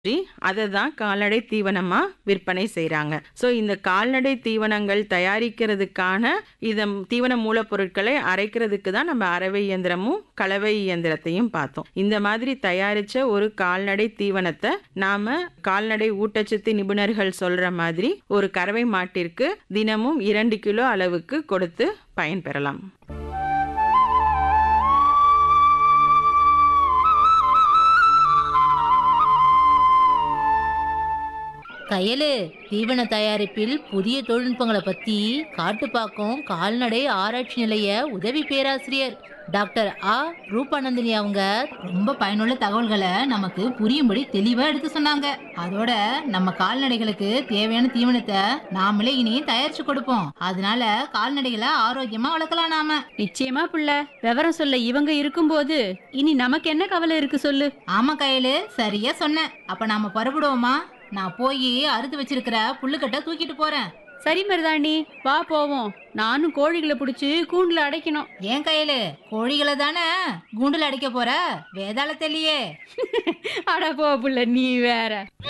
அதை தான் கால்நடை தீவனமா விற்பனை செய்றாங்க. ஸோ இந்த கால்நடை தீவனங்கள் தயாரிக்கிறதுக்கான இத தீவன மூலப்பொருட்களை அரைக்கிறதுக்கு தான் நம்ம அரவை இயந்திரமும், கலவை இயந்திரத்தையும் பார்த்தோம். இந்த மாதிரி தயாரிச்ச ஒரு கால்நடை தீவனத்த நாம கால்நடை ஊட்டச்சத்து நிபுணர்கள் சொல்ற மாதிரி ஒரு கறவை மாட்டிற்கு தினமும் 2 கிலோ அளவுக்கு கொடுத்து பயன்பெறலாம். கயலு தீவன தயாரிப்பில் புதிய தொழில்நுட்பங்களை பத்தி காட்டுப்பாக்கம் கால்நடை ஆராய்ச்சி நிலைய உதவி பேராசிரியர் டாக்டர் ஆ ரூபானந்தினி அவங்க ரொம்ப பயனுள்ள தகவல்களை நமக்கு புரியும்படி தெளிவா எடுத்து சொன்னாங்க அதோட நம்ம கால்நடைகளுக்கு தேவையான தீவனத்தை நாமளே இனி தயாரிச்சு கொடுப்போம் அதனால கால்நடைகளை ஆரோக்கியமா வளர்க்கலாம் நாம நிச்சயமா புள்ள விவரம் சொல்ல இவங்க இருக்கும்போது இனி நமக்கு என்ன கவலை இருக்கு சொல்லு ஆமா கையலு சரியா சொன்ன அப்ப நாம பரப்பிடுவோமா நான் போய் அறுத்து வச்சிருக்கிற புல்லுக்கட்டை தூக்கிட்டு போறேன் சரி மருதாணி வா போவோம் நானும் கோழிகளை பிடிச்சி கூண்டுல அடைக்கணும் ஏன் கையலு கோழிகளை தானே கூண்டுல அடைக்க போற வேதாள தெல்லியே அட போ புள்ள நீ வேற